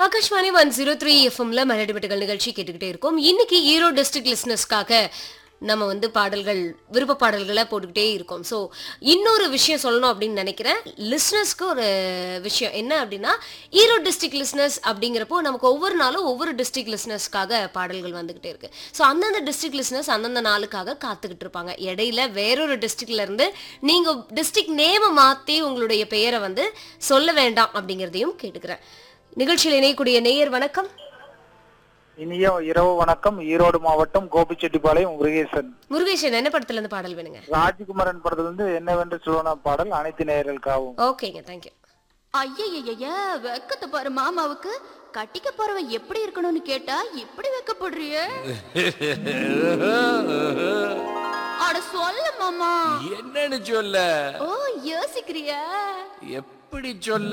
Akashvani one zero three எஃப்எம்ல மலடிபட்டுகள் நிகழ்ச்சி கேட்டுக்கிட்டே இருக்கோம் இன்னைக்கு ஈரோடு டிஸ்ட்ரிக்ட் லிஸ்னஸ்க்காக நம்ம வந்து பாடல்கள் விருப்ப பாடல்களை போட்டுக்கிட்டே இருக்கோம் ஸோ இன்னொரு விஷயம் சொல்லணும் அப்படின்னு நினைக்கிறேன் லிஸ்னஸ்க்கு ஒரு விஷயம் என்ன அப்படின்னா ஈரோடு டிஸ்ட்ரிக்ட் லிஸ்னஸ் அப்படிங்கிறப்போ நமக்கு ஒவ்வொரு நாளும் ஒவ்வொரு டிஸ்ட்ரிக்ட் லிஸ்னஸ்க்காக பாடல்கள் வந்துகிட்டே இருக்கு ஸோ அந்தந்த டிஸ்ட்ரிக்ட் லிஸ்னஸ் அந்தந்த நாளுக்காக காத்துக்கிட்டு இருப்பாங்க இடையில வேறொரு டிஸ்ட்ரிக்ட்ல இருந்து நீங்க டிஸ்ட்ரிக்ட் நேமை மாத்தி உங்களுடைய பெயரை வந்து சொல்ல வேண்டாம் அப்படிங்கிறதையும் கேட்டுக்கிறேன் நிகழ்ச்சியில் இணையக்கூடிய நேயர் வணக்கம் இனிய இரவு வணக்கம் ஈரோடு மாவட்டம் கோபிச்செட்டிப்பாளையம் முருகேசன் முருகேசன் என்ன படத்துல இருந்து பாடல் வேணுங்க ராஜ்குமரன் படத்துல இருந்து என்னவென்று சொல்லுவன பாடல் அனைத்து நேயர்களுக்காகவும் ஓகேங்க தேங்க்யூ ஐயய்யய்ய வெக்கத்தை பாரு மாமாவுக்கு கட்டிக்க போறவன் எப்படி இருக்கணும்னு கேட்டா இப்படி வெக்கப்படுறிய அட சொல்ல மாமா என்னன்னு சொல்ல ஓ யோசிக்கிறியா எப்படி சொல்ல